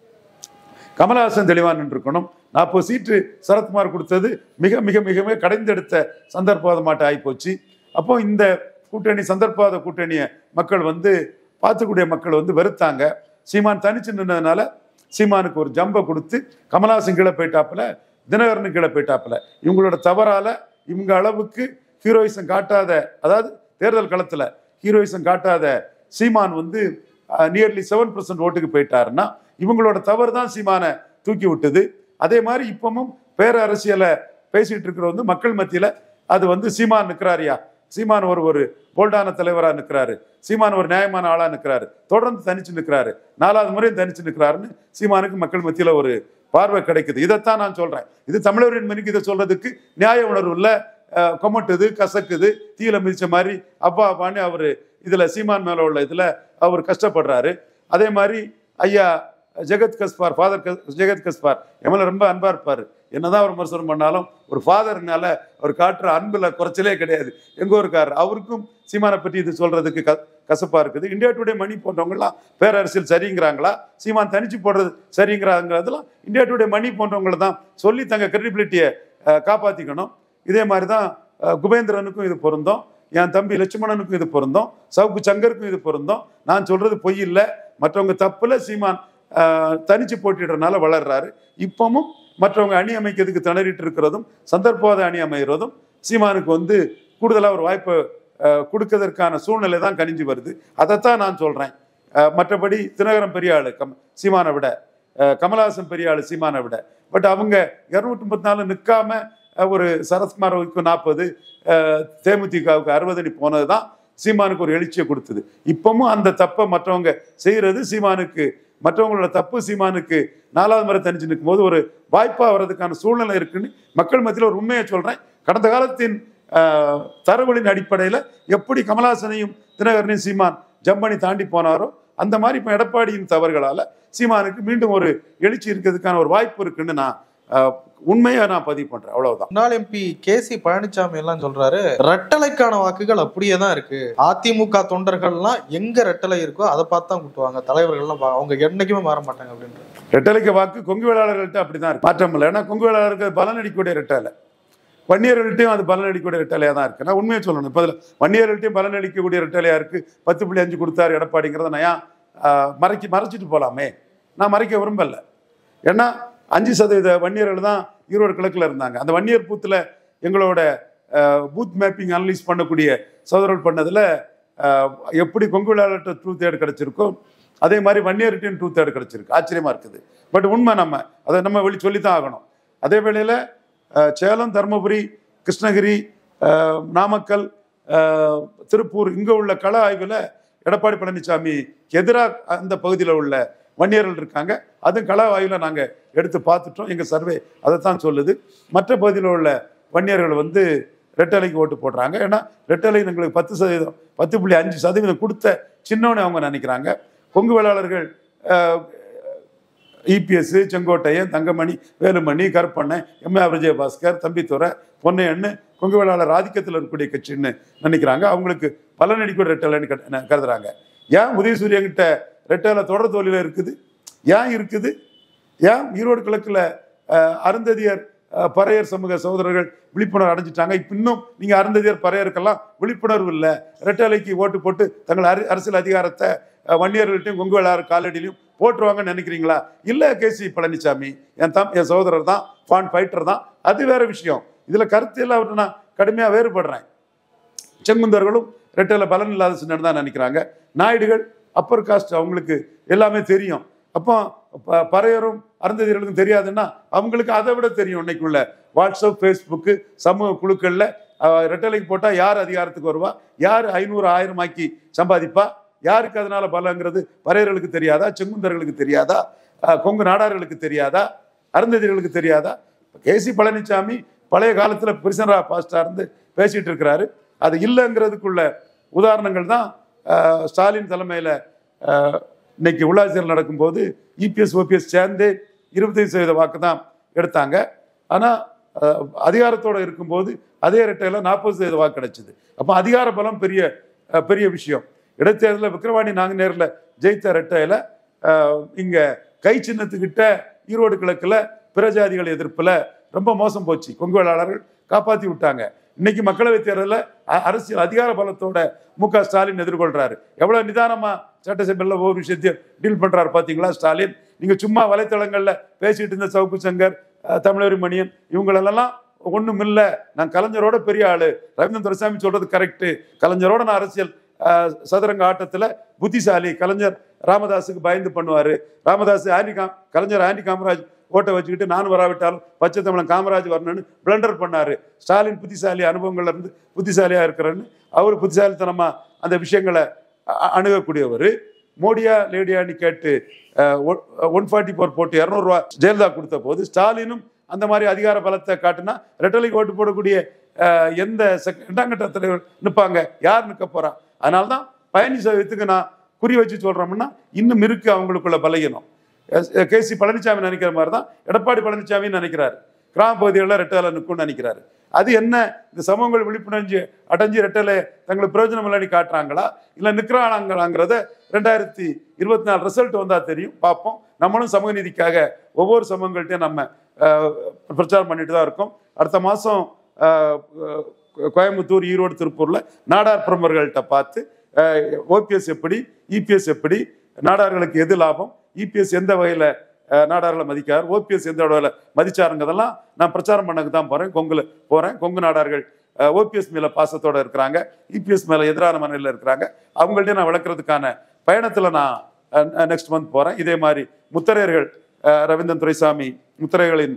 கமலஹாசன் தெளிவா நின்றுக்கணும் நாற்பது சீட்டு சரத்குமார் கொடுத்தது மிக மிக மிக மிக கடைந்தெடுத்த சந்தர்ப்பவாதமாட்ட ஆகி போச்சு அப்போ இந்த கூட்டணி சந்தர்ப்பாத கூட்டணியை மக்கள் வந்து பார்த்துக்கூடிய மக்கள் வந்து வெறுத்தாங்க சீமான் தனிச்சு நின்றதுனால சீமானுக்கு ஒரு ஜம்பை கொடுத்து கமலஹாசன் கீழே போயிட்டாப்புல தினகரனு கீழே போயிட்டாப்புல இவங்களோட தவறால இவங்க அளவுக்கு ஹீரோயிசம் காட்டாத அதாவது தேர்தல் களத்துல ஹீரோயிசம் காட்டாத சீமான் வந்து நியர்லி செவன் பர்சன்ட் ஓட்டுக்கு போயிட்டாருன்னா இவங்களோட தவறு தான் சீமானை தூக்கி விட்டது அதே மாதிரி இப்பவும் பேர அரசியலை பேசிட்டு இருக்கிற வந்து மக்கள் மத்தியில அது வந்து சீமான் நிற்கிறாரியா சீமான் ஒரு ஒரு போல்டான தலைவரா நிற்கிறாரு சீமான் ஒரு நியாயமான ஆளா நிற்கிறாரு தொடர்ந்து தனிச்சு நிற்கிறாரு நாலாவது முறையும் தனிச்சு நிற்கிறாருன்னு சீமானுக்கு மக்கள் மத்தியில ஒரு பார்வை கிடைக்குது இதைத்தான் நான் சொல்றேன் இது தமிழரின் மணிக்கு இதை சொல்றதுக்கு நியாய உணர்வு இல்ல அஹ், கொமட்டுது கசக்குது தீயில மிதிச்ச மாதிரி அப்பா அப்பான்னு அவரு இதுல சீமான் மேல உள்ள இதுல அவர் கஷ்டப்படுறாரு அதே மாதிரி ஐயா ஜெகத் கஸ்பார் ஃபாதர் ஜெகத் கஸ்பார் எம்எல்ஏ ரொம்ப அன்பா இருப்பாரு என்னதான் அவர் விமர்சனம் பண்ணாலும் ஒரு ஃபாதர்னால அவர் காட்டுற அன்புல குறைச்சலே கிடையாது எங்க இருக்காரு அவருக்கும் சீமானை பற்றி இது சொல்றதுக்கு க கசப்பா இருக்குது இந்தியா டுடே மணி போன்றவங்கலாம் பேரரசியல் சரிங்கிறாங்களா சீமான் தனிச்சு போடுறது சரிங்கிறாங்கிறதுலாம் இந்தியா டுடே மணி போன்றவங்களை தான் சொல்லி தங்க கிரெடிபிலிட்டியை காப்பாத்திக்கணும் இதே மாதிரி தான் அஹ், குபேந்திரனுக்கும் இது பொருந்தும் என் தம்பி லட்சுமணனுக்கும் இது பொருந்தும் சவுக்கு சங்கருக்கும் இது பொருந்தும் நான் சொல்றது பொய் இல்லை மற்றவங்க தப்புல சீமான் அஹ், தனிச்சு போட்டிடுறதுனால வளர்றாரு இப்பவும் மற்றவங்க அணி அமைக்கிறதுக்கு திணறிட்டு இருக்கிறதும் சந்தர்ப்பவாத அணி அமைகிறதும் சீமானுக்கு வந்து கூடுதலாக ஒரு வாய்ப்பு அஹ், கொடுக்கறதற்கான சூழ்நிலை தான் கனிஞ்சு வருது அதைத்தான் நான் சொல்றேன் அஹ், மற்றபடி தினகரன் பெரிய ஆளு கம் சீமானை விட அஹ், கமலஹாசன் பெரிய ஆளு சீமானை விட பட் அவங்க இருநூற்றி முப்பத்தி நாலு நிற்காம ஒரு சரத்குமாருக்கு நாற்பது தேமுதிகவுக்கு அறுபது அடி போனது தான் சீமானுக்கு ஒரு எழுச்சியை கொடுத்தது இப்பவும் அந்த தப்பை மற்றவங்க செய்யறது சீமானுக்கு மற்றவங்களோட தப்பு சீமானுக்கு நாலாவது முறை தனிச்சு நிற்கும் போது ஒரு வாய்ப்பா வர்றதுக்கான சூழ்நிலை இருக்குன்னு மக்கள் மத்தியில் ஒரு உண்மையை சொல்றேன் கடந்த காலத்தின் ஆஹ், தரவுகளின் அடிப்படையில் எப்படி கமலஹாசனையும் தினகரனையும் சீமான் ஜம்பனி தாண்டி போனாரோ அந்த மாதிரி இப்போ எடப்பாடியின் தவறுகளால சீமானுக்கு மீண்டும் ஒரு எழுச்சி இருக்கிறதுக்கான ஒரு வாய்ப்பு இருக்குன்னு நான் ஆஹ், உண்மையை நான் பதிவு பண்றேன் அவ்வளவுதான் முன்னாள் எம்பி கே சி பழனிசாமி எல்லாம் சொல்றாரு ரெட்டலைக்கான வாக்குகள் அப்படியே தான் இருக்கு அதிமுக தொண்டர்கள்லாம் எங்க ரெட்டலை இருக்கோ அதை பார்த்து தான் கூட்டுவாங்க தலைவர்கள்லாம் பா- அவங்க என்னைக்குமே மாற மாட்டாங்க அப்படின்ற ரெட்டலைக்கு வாக்கு கொங்கு வேளாளர்கள்ட்ட அப்படிதான் இருக்கு மாற்றம் இல்லை ஏன்னா கொங்கு வேளாளருக்கு பலன் அடிக்கக்கூடிய ரெட்டலை வன்னியர்கள்ட்டையும் அது பலன் அடிக்கக்கூடிய ரெட்டலையா தான் இருக்கு நான் உண்மையை சொல்லணும் இப்போ அதில் வன்னியர்கள்ட்டையும் பலன் அடிக்கக்கூடிய ரெட்டலையா இருக்கு பத்து புள்ளி அஞ்சு கொடுத்தாரு எடப்பாடிங்கிறத நான் ஏன் ஆஹ், மறைக்கி மறைச்சிட்டு போலாமே நான் மறைக்க விரும்பல ஏன்னா அஞ்சு சதவீத வன்னியர்கள் தான் ஈரோடு கிழக்குல இருந்தாங்க அந்த வன்னியர் பூத்துல எங்களோட பூத் மேப்பிங் அனலைஸ் பண்ணக்கூடிய சோதரர்கள் பண்ணதுல ஆஹ், எப்படி கொங்கு வேளாளர்கிட்ட ட்ரூத் தேர்ட் கிடைச்சிருக்கோ அதே மாதிரி வன்னியர்கிட்டையும் ட்ரூத் தேர்ட் கிடைச்சிருக்கு ஆச்சரியமா இருக்குது பட் உண்மை நம்ம அதை நம்ம வெளி சொல்லித்தான் ஆகணும் அதே வேளையில அஹ், சேலம் தருமபுரி கிருஷ்ணகிரி அஹ், நாமக்கல் அஹ், திருப்பூர் இங்க உள்ள கள ஆய்வுல எடப்பாடி பழனிசாமிக்கு எதிராக அந்த பகுதியில் உள்ள வன்னியர்கள் இருக்காங்க அதுவும் கள ஆய்வில் நாங்க எடுத்து பார்த்துட்டோம் எங்க சர்வே அதைத்தான் சொல்லுது மற்ற பகுதியில் உள்ள வன்னியர்கள் வந்து ரெட்டலைக்கு ஓட்டு போடுறாங்க ஏன்னா ரெட்டலை எங்களுக்கு பத்து சதவீதம் பத்து புள்ளி அஞ்சு சதவீதம் கொடுத்த சின்னவனே அவங்க நினைக்கிறாங்க கொங்கு வேளாளர்கள் அஹ், இபிஎஸ் செங்கோட்டையன் தங்கமணி வேலுமணி கருப்பண்ணன் எம்ஏ விஜயபாஸ்கர் தம்பித்துறை பொன்னையண்ணு கொங்கு வேளாளர் ஆதிக்கத்தில் இருக்கக்கூடிய கட்சின்னு நினைக்கிறாங்க அவங்களுக்கு பலனடிக்கூட ரெட்டலைன்னு கரு- ந- கருதுறாங்க ஏன் உதயசூரியன்கிட்ட ரெட்டலை தொடர் தோல்வியில் இருக்குது ஏன் இருக்குது ஏன் ஈரோடு கிழக்குல அஹ், அருந்ததியர் அஹ், பறையர் சமூக சகோதரர்கள் விழிப்புணர்வு அடைஞ்சிட்டாங்க இப்ப இன்னும் நீங்க அருந்ததியர் பறையருக்கெல்லாம் விழிப்புணர்வு இல்லை ரெட்டலைக்கு ஓட்டு போட்டு தங்கள் அரி- அரசியல் அதிகாரத்தை அஹ், வன்னியர்கள்ட்டையும் கொங்கு வேளாளர் காலடியிலையும் போட்டுருவாங்கன்னு நினைக்கிறீங்களா இல்ல கே சி பழனிசாமி என் தம் என் சகோதரர் தான் ஃபான் ஃபைட்டர் தான் அது வேற விஷயம் இதுல கருத்தியல் அவர்கிட்ட நான் கடுமையா வேறுபடுறேன் செங்குந்தர்களும் ரெட்டையில பலன் இல்லாத சின்னம் தான் நினைக்கிறாங்க நாயுடுகள் அப்பர் காஸ்ட் அவங்களுக்கு எல்லாமே தெரியும் அப்போ ப- பறையரும் அருந்ததியர்களுக்கும் தெரியாதுன்னா அவங்களுக்கு அதை விட தெரியும் இன்னைக்குள்ள வாட்ஸ்அப் ஃபேஸ்புக்கு சமூக குழுக்கள்ல அஹ், ரெட்டலைக்கு போட்டா யார் அதிகாரத்துக்கு வருவா யார் ஐநூறு ஆயிரம் ஆக்கி சம்பாதிப்பா யாருக்கு அதனால பலங்கிறது பறையர்களுக்கு தெரியாதா செங்குந்தர்களுக்கு தெரியாதா அஹ், கொங்கு நாடார்களுக்கு தெரியாதா அருந்ததியர்களுக்கு தெரியாதா கேசி பழனிசாமி பழைய காலத்துல பிரிசனரா பாஸ்டா இருந்து பேசிட்டு இருக்கிறாரு அது இல்லைங்கிறதுக்குள்ள உதாரணங்கள் தான் அஹ், ஸ்டாலின் தலைமையில அஹ், இன்னைக்கு உள்ளாட்சியர் நடக்கும்போது இபிஎஸ் ஓபிஎஸ் சேர்ந்து இருபத்தைந்து சதவீத வாக்கு தான் எடுத்தாங்க ஆனா அஹ், அதிகாரத்தோட இருக்கும்போது அதே ரெட்டையில நாற்பது சதவீத வாக்கு கிடைச்சது அப்போ அதிகார பலம் பெரிய அஹ், பெரிய விஷயம் இடைத்தேர்தலில் விக்கிரவாணி நாங்குநேரில் ஜெயித்த ரெட்டையில அஹ், இங்க கை சின்னத்துக்கிட்ட ஈரோடு கிழக்குல பிரஜாதிகள் எதிர்ப்புல ரொம்ப மோசம் போச்சு கொங்கு வேளாளர்கள் காப்பாத்தி விட்டாங்க இன்னைக்கு மக்களவைத் தேர்தலில் அ- அரசியல் அதிகார பலத்தோட மு க ஸ்டாலின் எதிர்கொள்றாரு எவ்வளவு நிதானமா சட்டசபையில் ஒவ்வொரு விஷயத்தையும் டீல் பண்றாரு பாத்தீங்களா ஸ்டாலின் நீங்க சும்மா வலைத்தளங்கள்ல பேசிட்டு இருந்த சவுக்கு சங்கர் அஹ், தமிழறி மணியன் இவங்களெல்லாம் ஒண்ணும் இல்ல நான் கலைஞரோட பெரிய ஆளு ரவீந்திரன் துரைசாமி சொல்றது கரெக்ட் கலைஞரோட நான் அரசியல் அஹ், சதுரங்க ஆட்டத்துல புத்திசாலி கலைஞர் ராமதாஸுக்கு பயந்து பண்ணுவாரு ராமதாஸ் ஆண்டி காம் கலைஞர் ஆண்டி காமராஜ் ஓட்டை வச்சுக்கிட்டு நான் வராவிட்டாலும் பச்சை தமிழன் காமராஜ் வரணும்னு பிளண்டர் பண்ணாரு ஸ்டாலின் புத்திசாலி அனுபவங்கள்ல இருந்து புத்திசாலியா இருக்கிறன்னு அவர் புத்திசாலித்தனமா அந்த விஷயங்களை அ- அணுகக்கூடியவர் மோடியா லேடியான்னு கேட்டு ஒன் ஃபார்ட்டி ஃபோர் போட்டு இரநூறுவா ஜெயலலிதா கொடுத்த போது ஸ்டாலினும் அந்த மாதிரி அதிகார பலத்தை காட்டுனா ரெட்டலைக்கு ஓட்டு போடக்கூடிய அஹ், எந்த செக- இரண்டாம் கட்ட தலைவர் நிற்பாங்க யார் நிற்க போறா அதனால தான் பயணி சதவீதத்துக்கு நான் குறி வச்சு சொல்றோம்னா இன்னும் இருக்கு அவங்களுக்குள்ள பலகீனம் கே சி பழனிசாமி நினைக்கிற மாதிரி தான் எடப்பாடி பழனிசாமி நினைக்கிறாரு கிராம பகுதிகளில் ரெட்டலை நிற்கும்னு நினைக்கிறாரு அது என்ன இந்த சமூகங்கள் விழிப்புணர்ச்சி அடைஞ்சு ரெட்டலை தங்களுக்கு பிரயோஜனம் இல்லைன்னு காட்டுறாங்களா இல்லை நிற்கிறாங்களாங்கிறத ரெண்டாயிரத்தி இருபத்தி நாலு ரிசல்ட் வந்தா தெரியும் பார்ப்போம் நம்மளும் சமூக நீதிக்காக ஒவ்வொரு சமூகங்கள்ட்டையும் நம்ம அஹ், பிரச்சாரம் பண்ணிட்டு தான் இருக்கோம் அடுத்த மாதம் கோயம்புத்தூர் ஈரோடு திருப்பூர்ல நாடார் பிரமுகர்கள்ட்ட பார்த்து ஓபிஎஸ் எப்படி இபிஎஸ் எப்படி நாடார்களுக்கு எது லாபம் இபிஎஸ் எந்த வகையில அஹ், நாடார்களை மதிக்கார் ஓபிஎஸ் எந்த வகையில மதிச்சாருங்கிறதெல்லாம் நான் பிரச்சாரம் பண்ணக்கு தான் போறேன் கொங்குல போறேன் கொங்கு நாடார்கள் ஓபிஎஸ் மேல பாசத்தோட இருக்கிறாங்க இபிஎஸ் மேல எதிரான மனநிலையில் இருக்கிறாங்க அவங்கள்ட்ட நான் விளக்குறதுக்கான பயணத்துல நான் நெக்ஸ்ட் மந்த் போறேன் இதே மாதிரி முத்தரையர்கள் அஹ், ரவீந்திரன் துரைசாமி முத்தரையர்களின்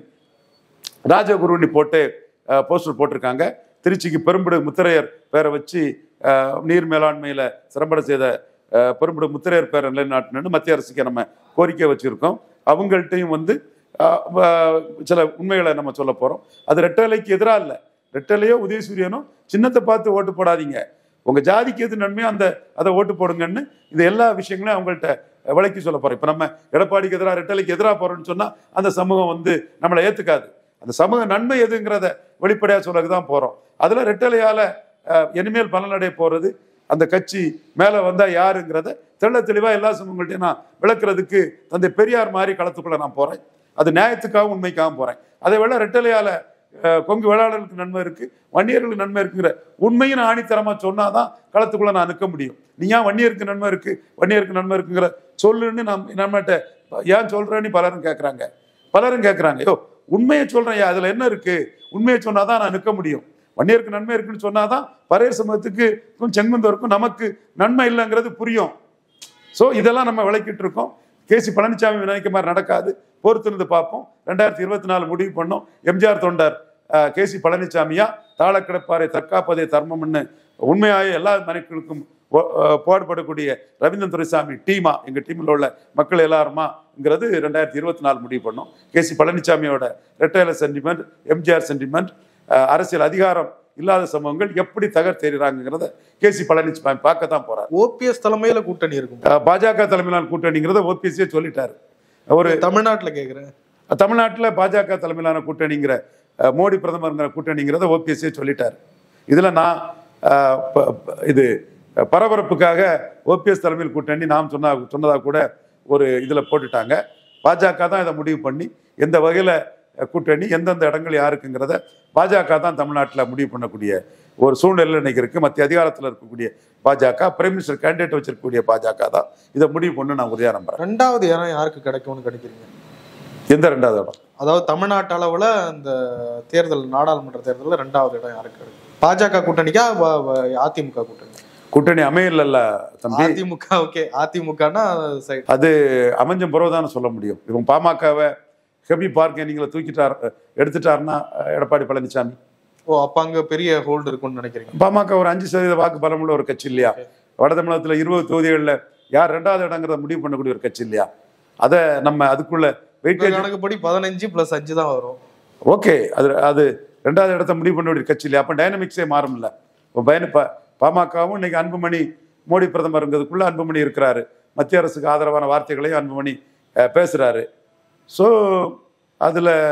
ராஜகுருன்னு போட்டு போஸ்டர் போட்டிருக்காங்க திருச்சிக்கு பெரும்பிடு முத்திரையர் பேரை வச்சு அஹ், நீர் மேலாண்மையில சிறம்பட செய்த அஹ், பெரும்பிடு முத்திரையர் பேரை நிலைநாட்டணும்னு மத்திய அரசுக்கு நம்ம கோரிக்கை வச்சிருக்கோம் அவங்கள்ட்டையும் வந்து அஹ், வ- சில உண்மைகளை நம்ம சொல்ல போறோம் அது ரெட்டலைக்கு எதிராக இல்லை ரெட்டலையோ உதயசூரியனோ சின்னத்தை பார்த்து ஓட்டு போடாதீங்க உங்க ஜாதிக்கு எது நன்மையோ அந்த அதை ஓட்டு போடுங்கன்னு இது எல்லா விஷயங்களையும் அவங்கள்ட்ட விளக்கி சொல்ல போறோம் இப்ப நம்ம எடப்பாடிக்கு எதிராக ரெட்டலைக்கு எதிராக போறோம்னு சொன்னா அந்த சமூகம் வந்து நம்மளை ஏத்துக்காது அந்த சமூக நன்மை எதுங்கிறத வெளிப்படையா சொல்லக்கு தான் போறோம் அதுல ரெட்டலையால அஹ், இனிமேல் பலனடைய போறது அந்த கட்சி மேல வந்தா யாருங்கிறத தெள்ள தெளிவா எல்லா சமூகங்கள்ட்டையும் நான் விளக்குறதுக்கு தந்தை பெரியார் மாதிரி களத்துக்குள்ள நான் போறேன் அது நியாயத்துக்காகவும் உண்மைக்காகவும் போறேன் அதை விட ரெட்டலையால அஹ், கொங்கு வேளாளர்களுக்கு நன்மை இருக்கு வன்னியர்களுக்கு நன்மை இருக்குங்கிற உண்மையும் ஆணித்தரமா சொன்னாதான் களத்துக்குள்ள நான் நிற்க முடியும் நீ ஏன் வன்னியருக்கு நன்மை இருக்கு வன்னியருக்கு நன்மை இருக்குங்கிற சொல்லுன்னு நம் நம்மகிட்ட ஏன் சொல்றேன்னு பலரும் கேட்கறாங்க பலரும் கேட்கறாங்க யோ உண்மையை சொல்றேன் ஐயா அதுல என்ன இருக்கு உண்மையை சொன்னாதான் நான் நிற்க முடியும் வன்னியருக்கு நன்மை இருக்குன்னு சொன்னாதான் பரையர் சமூகத்துக்கு செங்குந்தருக்கும் நமக்கு நன்மை இல்லைங்கிறது புரியும் ஸோ இதெல்லாம் நம்ம விளக்கிட்டு இருக்கோம் கேசி பழனிசாமி நினைக்க மாதிரி நடக்காது பொறுத்திருந்து பார்ப்போம் ரெண்டாயிரத்தி இருபத்தி நாலு முடிவு பண்ணோம் எம்ஜிஆர் தொண்டர் அஹ், கேசி பழனிசாமியா தாழ கிடப்பாரை தற்காப்பதே தர்மம்னு உண்மையாக எல்லா மனைகளுக்கும் போடப்படக்கூடிய ரவீந்திரன் துரைசாமி டீமா எங்க டீமில் உள்ள மக்கள் எல்லாருமாங்கிறது ரெண்டாயிரத்தி இருபத்தி நாலு முடிவு பண்ணோம் கேசி பழனிசாமியோட ரெட்டையில சென்டிமெண்ட் எம்ஜிஆர் சென்டிமெண்ட் அரசியல் அதிகாரம் இல்லாத சமூகங்கள் எப்படி தகர் தெரியுறாங்கிறத கேசி பழனிசாமி பார்க்க தான் போறாரு ஓபிஎஸ் தலைமையில கூட்டணி இருக்கும் அஹ் பாஜக தலைமையிலான கூட்டணிங்கிறத ஓபிஎஸ்ஏ சொல்லிட்டாரு ஒரு தமிழ்நாட்டுல கேக்குறேன் தமிழ்நாட்டில் பாஜக தலைமையிலான கூட்டணிங்கிற அஹ், மோடி பிரதமருங்கிற கூட்டணிங்கிறத ஓபிஎஸ்ஏ சொல்லிட்டாரு இதில் நான் அஹ், ப- ப- இது அஹ், பரபரப்புக்காக ஓபிஎஸ் தலைமையில் கூட்டணி நாம் சொன்னா சொன்னதாக கூட ஒரு இதில் போட்டுட்டாங்க பாஜக தான் இதை முடிவு பண்ணி எந்த வகையில் கூட்டணி எந்தெந்த இடங்கள் யாருக்குங்கிறத பாஜக தான் தமிழ்நாட்டில் முடிவு பண்ணக்கூடிய ஒரு சூழ்நிலை இன்னைக்கு இருக்கு மத்திய அதிகாரத்தில் இருக்கக்கூடிய பாஜக பிரைம் மினிஸ்டர் கேண்டிடேட் வச்சிருக்கக்கூடிய பாஜக தான் இதை முடிவு பண்ணு நான் உறுதியாக நம்புறேன் ரெண்டாவது இடம் யாருக்கு கிடைக்கும்னு கிடைக்கிறீங்க எந்த ரெண்டாவது இடம் அதாவது தமிழ்நாட்டு அளவுல இந்த தேர்தல் நாடாளுமன்ற தேர்தல்ல ரெண்டாவது இடம் யாருக்கு கிடைக்கும் பாஜக கூட்டணிக்கா வ- வ- அதிமுக கூட்டணி கூட்டணி அமையல தம்பி அதிமுக ஓகே அதிமுகனா சைடு அது அமைஞ்ச பிறகுதானே சொல்ல முடியும் இவங்க பாமகவை ஹெபி பார்க்க நீங்கள தூக்கிட்டார் எடுத்துட்டாருன்னா அஹ், எடப்பாடி பழனிசாமி ஓ அப்ப அங்க பெரிய ஹோல்டு இருக்கும்னு நினைக்கிறீங்க பாமக ஒரு அஞ்சு சதவீத வாக்கு பலமுள்ள ஒரு கட்சி இல்லையா வட தமிழகத்துல இருபது தொகுதிகளில் யார் ரெண்டாவது இடங்கிறத முடிவு பண்ணக்கூடிய ஒரு கட்சி இல்லையா அதை நம்ம அதுக்குள்ள உங்க வெயிட்டேஜ் கணக்குப்படி பதினஞ்சு பிளஸ் அஞ்சு தான் வரும் ஓகே அது அது ரெண்டாவது இடத்த முடிவு பண்ண வேண்டிய கட்சி இல்லையா அப்போ டைனமிக்ஸே மாறும்ல இப்போ பயண ப பாமகவும் இன்னைக்கு அன்புமணி மோடி பிரதமருங்கிறதுக்குள்ள அன்புமணி இருக்கிறாரு மத்திய அரசுக்கு ஆதரவான வார்த்தைகளையும் அன்புமணி அஹ், பேசுறாரு ஸோ அதில்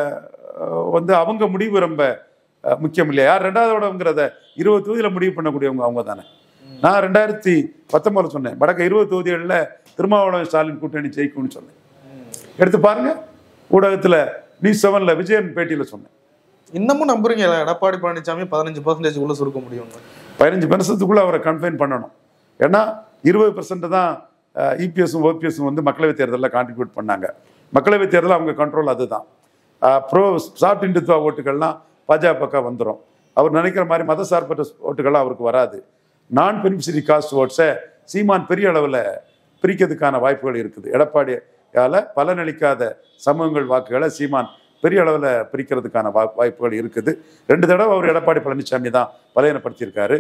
அஹ், வந்து அவங்க முடிவு ரொம்ப அஹ், முக்கியம் இல்லையா யார் ரெண்டாவது இடம்ங்கிறத இருபது தொகுதியில் முடிவு பண்ணக்கூடியவங்க அவங்க தானே நான் ரெண்டாயிரத்தி பத்தொன்பதுல சொன்னேன் வடக்க இருபது தொகுதிகளில் திருமாவளவன் ஸ்டாலின் கூட்டணி ஜெயிக்கும்னு சொன்னேன் எடுத்து பாருங்க ஊடகத்துல நியூஸ் செவன்ல விஜயன் பேட்டியில சொன்னேன் இன்னமும் நம்புறீங்களா எடப்பாடி பழனிசாமி பதினஞ்சு பர்சன்டேஜ் உள்ள சுருக்க முடியும் பதினஞ்சு வருஷத்துக்குள்ள அவரை கன்ஃபைன் பண்ணணும் ஏன்னா இருபது பெர்சன்ட் தான் இபிஎஸும் ஓபிஎஸும் வந்து மக்களவைத் தேர்தலில் கான்ட்ரிபியூட் பண்ணாங்க மக்களவைத் தேர்தல் அவங்க கண்ட்ரோல் அதுதான் ப்ரோ சாஃப்ட் இந்துத்துவா ஓட்டுகள்லாம் பாஜக வந்துடும் அவர் நினைக்கிற மாதிரி மத சார்பற்ற ஓட்டுகள்லாம் அவருக்கு வராது நான் பெனிஃபிஷரி காஸ்ட் ஓட்ஸை சீமான் பெரிய அளவில் பிரிக்கிறதுக்கான வாய்ப்புகள் இருக்குது எடப்பாடியால பலனளிக்காத சமூகங்கள் வாக்குகளை சீமான் பெரிய அளவில் பிரிக்கிறதுக்கான வா வாய்ப்புகள் இருக்குது ரெண்டு தடவை அவர் எடப்பாடி பழனிசாமி தான் பலையனப்படுத்தியிருக்காரு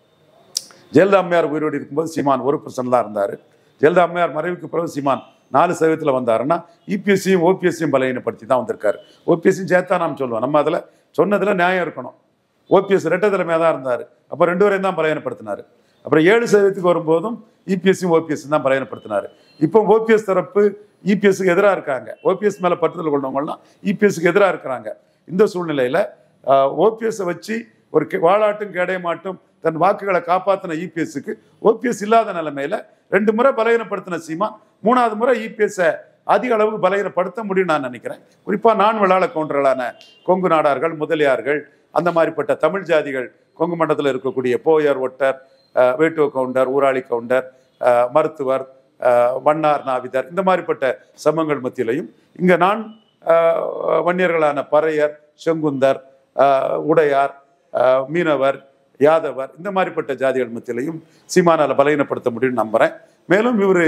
ஜெயலலிதா அம்மையார் உயிரோடு இருக்கும்போது சீமான் ஒரு பர்சன்ட் தான் இருந்தார் ஜெயலலிதா அம்மையார் மறைவுக்கு பிறகு சீமான் நாலு சதவீதத்தில் வந்தாருன்னா இபிஎஸ்சியும் ஓபிஎஸ்சியும் பலகீனப்படுத்தி தான் வந்திருக்காரு ஓபிஎஸ்சியும் சேர்த்தா நாம் சொல்லுவோம் நம்ம அதில் சொன்னதில் நியாயம் இருக்கணும் ஓபிஎஸ் ரெட்டை தலைமையாக தான் இருந்தார் அப்போ ரெண்டு வரையும் தான் பலகீனப்படுத்தினார் அப்புறம் ஏழு சதவீதத்துக்கு வரும்போதும் இபிஎஸ்சியும் ஓபிஎஸ் தான் பலகீனப்படுத்தினார் இப்போ ஓபிஎஸ் தரப்பு இபிஎஸ்க்கு எதிராக இருக்காங்க ஓபிஎஸ் மேலே பற்றுதல் கொண்டவங்கலாம் இபிஎஸ்க்கு எதிராக இருக்கிறாங்க இந்த சூழ்நிலையில் ஓபிஎஸ்ஸை வச்சு ஒரு கே- வாலாட்டும் கேடயமாட்டும் தன் வாக்குகளை காப்பாற்றின இபிஎஸ்க்கு ஓபிஎஸ் இல்லாத நிலைமையில ரெண்டு முறை பலகீனப்படுத்தின சீமான் மூணாவது முறை இபிஎஸ்ஸை அதிக அளவுக்கு பலகீனப்படுத்த முடியும் நான் நினைக்கிறேன் குறிப்பா நான் விளாட கவுண்டர்களான கொங்கு நாடார்கள் முதலியார்கள் அந்த மாதிரிப்பட்ட தமிழ் ஜாதிகள் கொங்கு மண்டலத்தில் இருக்கக்கூடிய போயர் ஒட்டர் அஹ், வேட்டுவ கவுண்டர் ஊராளி கவுண்டர் அஹ், மருத்துவர் அஹ், வண்ணார் நாவிதர் இந்த மாதிரிப்பட்ட சமூகங்கள் மத்தியிலையும் இங்க நான் அஹ், வன்னியர்களான பறையர் செங்குந்தர் அஹ், உடையார் அஹ், மீனவர் யாதவர் இந்த மாதிரிப்பட்ட ஜாதிகள் மத்தியிலையும் சீமானால பலகீனப்படுத்த முடியும்னு நம்புறேன் மேலும் இவர்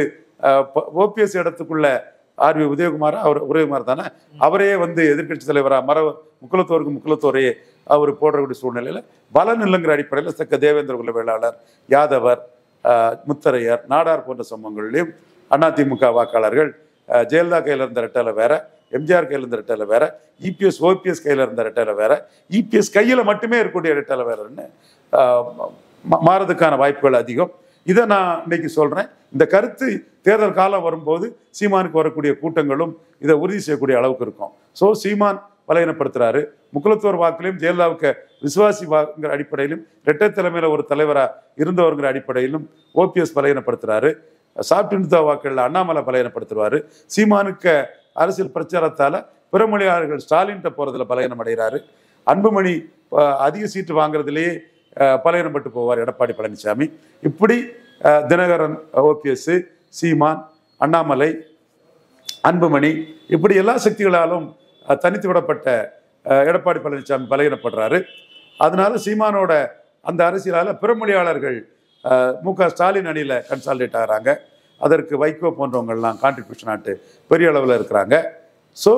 ஓபிஎஸ் இடத்துக்குள்ள ஆர்வி உதயகுமார் அவர் உதயகுமார் தானே அவரே வந்து எதிர்க்கட்சி தலைவராக மர முக்குலத்தோருக்கு முக்குலத்தோரையே அவர் போடக்கூடிய சூழ்நிலையில் பலன் இல்லைங்கிற அடிப்படையில் தக்க தேவேந்திர குல வேளாளர் யாதவர் அஹ், முத்தரையர் நாடார் போன்ற சம்பவங்களிலும் அதிமுக வாக்காளர்கள் அஹ், ஜெயலலிதா கையில் இருந்த ரெட்டலை வேற எம்ஜிஆர் கையில் இருந்த ரெட்டலை வேற இபிஎஸ் ஓபிஎஸ் கையில் இருந்த ரெட்டலை வேற இபிஎஸ் கையில் மட்டுமே இருக்கக்கூடிய ரெட்டலை வேறன்னு அஹ், மா- மாறதுக்கான வாய்ப்புகள் அதிகம் இதை நான் இன்னைக்கு சொல்றேன் இந்த கருத்து தேர்தல் காலம் வரும்போது சீமானுக்கு வரக்கூடிய கூட்டங்களும் இதை உறுதி செய்யக்கூடிய அளவுக்கு இருக்கும் ஸோ சீமான் பலகீனப்படுத்துறாரு முக்குலத்தோர் வாக்குலையும் ஜெயலலிதாவுக்கு விசுவாசி வாக்குங்கிற அடிப்படையிலும் இரட்டை தலைமையில ஒரு தலைவரா இருந்தவருங்கிற அடிப்படையிலும் ஓபிஎஸ் பலகீனப்படுத்துறாரு சாப்பிட்டு வாக்குகளில் அண்ணாமலை பலகீனப்படுத்துவாரு சீமானுக்கு அரசியல் பிரச்சாரத்தால பிறமொழியாளர்கள் ஸ்டாலின்கிட்ட போறதுல பலகீனம் அடைகிறாரு அன்புமணி அஹ், அதிக சீட்டு வாங்குறதுலேயே அஹ், பலகீனப்பட்டு போவார் எடப்பாடி பழனிசாமி இப்படி அஹ், தினகரன் ஓபிஎஸ் சீமான் அண்ணாமலை அன்புமணி இப்படி எல்லா சக்திகளாலும் அஹ், தனித்து விடப்பட்ட அஹ், எடப்பாடி பழனிசாமி பலகீனப்படுறாரு அதனால சீமானோட அந்த அரசியலால பிறமொழியாளர்கள் அஹ், மு க ஸ்டாலின் அணியில கன்சால்டேட் ஆகிறாங்க அதற்கு வைகோ போன்றவங்கள்லாம் கான்ட்ரிபியூஷன் ஆட்டு பெரிய அளவில் இருக்கிறாங்க ஸோ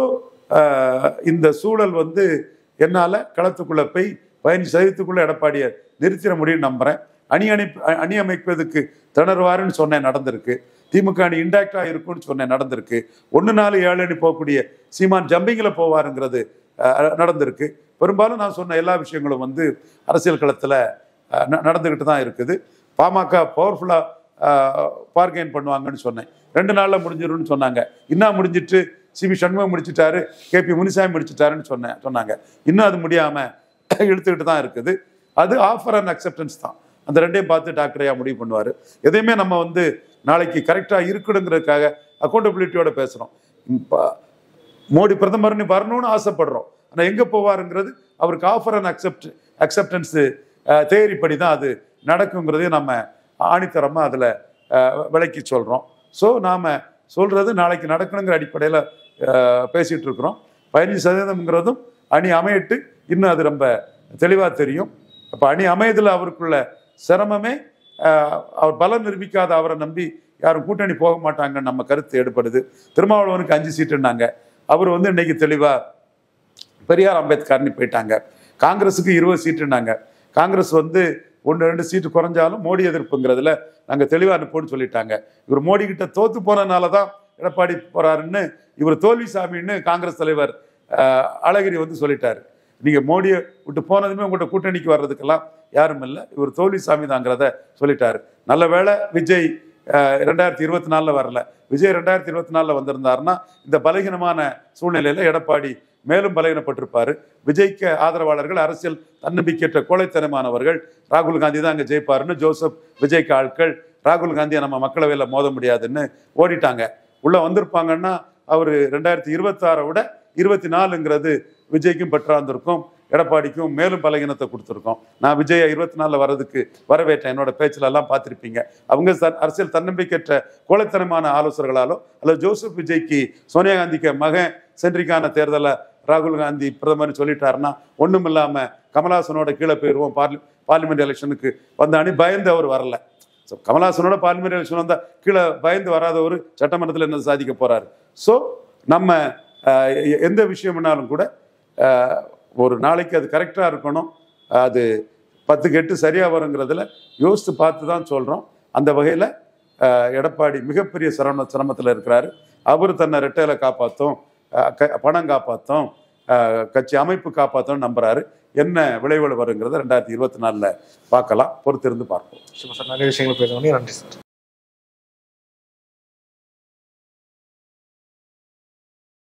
இந்த சூழல் வந்து என்னால் களத்துக்குள்ளே போய் பதினஞ்சு சதவீதத்துக்குள்ளே எடப்பாடியை நிறுத்திட முடியும்னு நம்புகிறேன் அணி அணி அணி அமைப்பதற்கு திணறுவாருன்னு சொன்னேன் நடந்திருக்கு திமுக அணி இன்டாக்டாக இருக்கும்னு சொன்னேன் நடந்திருக்கு ஒன்று நாலு ஏழு அணி போகக்கூடிய சீமான் ஜம்பிங்கில் போவாருங்கிறது அஹ், நடந்திருக்கு பெரும்பாலும் நான் சொன்ன எல்லா விஷயங்களும் வந்து அரசியல் களத்தில் நடந்துக்கிட்டு தான் இருக்குது பாமக பவர்ஃபுல்லாக பார்கெயின் பண்ணுவாங்கன்னு சொன்னேன் ரெண்டு நாளில் முடிஞ்சிரும்னு சொன்னாங்க இன்னும் முடிஞ்சிட்டு சிபி சண்முகம் முடிச்சிட்டாரு கேபி முனிசாமி முடிச்சிட்டாருன்னு சொன்னேன் சொன்னாங்க இன்னும் அது முடியாமல் இழுத்துக்கிட்டு தான் இருக்குது அது ஆஃபர் அண்ட் அக்செப்டன்ஸ் தான் அந்த ரெண்டையும் பார்த்து டாக்டர் ஐயா முடிவு பண்ணுவார் எதையுமே நம்ம வந்து நாளைக்கு கரெக்டாக இருக்கணுங்கிறதுக்காக அக்கௌண்டபிலிட்டியோட பேசுகிறோம் மோடி பிரதமர்னு வரணும்னு ஆசைப்படுறோம் ஆனால் எங்கே போவாருங்கிறது அவருக்கு ஆஃபர் அண்ட் அக்செப்ட் அக்செப்டன்ஸு தேரிப்படி தான் அது நடக்குங்கிறதையும் நம்ம ஆணித்தரமாக அதில் விளக்கி சொல்கிறோம் ஸோ நாம் சொல்கிறது நாளைக்கு நடக்கணுங்கிற அடிப்படையில் பேசிகிட்டு இருக்கிறோம் பதினஞ்சு சதவீதம்ங்கிறதும் அணி அமையிட்டு இன்னும் அது ரொம்ப தெளிவாக தெரியும் அப்போ அணி அமையதில் அவருக்குள்ள சிரமமே அஹ், அவர் பலம் நிரூபிக்காத அவரை நம்பி யாரும் கூட்டணி போக மாட்டாங்கன்னு நம்ம கருத்து எடுப்படுது திருமாவளவனுக்கு அஞ்சு சீட்டுன்னாங்க அவர் வந்து இன்னைக்கு தெளிவாக பெரியார் அம்பேத்கர்னு போயிட்டாங்க காங்கிரஸுக்கு இருபது சீட்டுனாங்க காங்கிரஸ் வந்து ஒன்று ரெண்டு சீட்டு குறைஞ்சாலும் மோடி எதிர்ப்புங்கிறதுல நாங்கள் தெளிவாக அனுப்போன்னு சொல்லிட்டாங்க இவர் மோடி கிட்ட தோத்து போனதுனால தான் எடப்பாடி போறாருன்னு இவர் தோல்வி சாமின்னு காங்கிரஸ் தலைவர் அஹ், அழகிரி வந்து சொல்லிட்டாரு நீங்கள் மோடியை விட்டு போனதுமே உங்கள்கிட்ட கூட்டணிக்கு வர்றதுக்கெல்லாம் யாரும் இல்லை இவர் தோல்வி சாமி தாங்கிறத சொல்லிட்டாரு நல்ல வேளை விஜய் அஹ், ரெண்டாயிரத்தி இருபத்தி நாலில் வரல விஜய் ரெண்டாயிரத்தி இருபத்தி நாலில் வந்திருந்தாருன்னா இந்த பலகீனமான சூழ்நிலையில எடப்பாடி மேலும் பலகீனப்பட்டிருப்பாரு விஜய்க்கு ஆதரவாளர்கள் அரசியல் தன்னம்பிக்கையற்ற கோழைத்தனமானவர்கள் ராகுல் காந்தி தான் அங்கே ஜெயிப்பாருன்னு ஜோசப் விஜய்க்கு ஆட்கள் ராகுல் காந்தியை நம்ம மக்களவையில் மோத முடியாதுன்னு ஓடிட்டாங்க உள்ள வந்திருப்பாங்கன்னா அவர் ரெண்டாயிரத்தி இருபத்தாறை விட இருபத்தி நாலுங்கிறது விஜய்க்கும் பெற்றாந்திருக்கும் எடப்பாடிக்கும் மேலும் பலகீனத்தை கொடுத்துருக்கோம் நான் விஜய் இருபத்தி நாலில் வர்றதுக்கு வரவேற்றேன் என்னோட பேச்சில் எல்லாம் பார்த்துருப்பீங்க அவங்க தன் அரசியல் தன்னம்பிக்கையற்ற கோழைத்தனமான ஆலோசகர்களாலோ அல்லது ஜோசப் விஜய்க்கு சோனியா காந்திக்கு மகன் சென்றிக்கான தேர்தலை ராகுல் காந்தி பிரதமர் சொல்லிட்டாருன்னா ஒன்றும் இல்லாமல் கமலஹாசனோட கீழே போயிடுவோம் பார்லி பார்லிமெண்ட் எலெக்ஷனுக்கு வந்தானி பயந்து அவர் வரல ஸோ கமலஹாசனோட பார்லிமெண்ட் எலெக்ஷன் வந்தால் கீழே பயந்து வராதவர் சட்டமன்றத்தில் என்ன சாதிக்க போறாரு ஸோ நம்ம அஹ், எ- எந்த விஷயம்னாலும் கூட அஹ், ஒரு நாளைக்கு அது கரெக்டாக இருக்கணும் அது பத்துக்கு எட்டு சரியாக வருங்கிறதுல யோசித்து பார்த்து தான் சொல்கிறோம் அந்த வகையில் எடப்பாடி மிகப்பெரிய சிரம சிரமத்தில் இருக்கிறாரு அவர் தன்னை ரெட்டையில காப்பாற்றும் பணம் காப்பாற்றும் கட்சி அமைப்பு காப்பாற்றும் நம்புறாரு என்ன விளைவுகள் வருங்கிறத ரெண்டாயிரத்தி இருபத்தி நாலில் பார்க்கலாம் பொறுத்திருந்து பார்ப்போம் சார் நிறைய விஷயங்கள் பேசணும் நன்றி சார்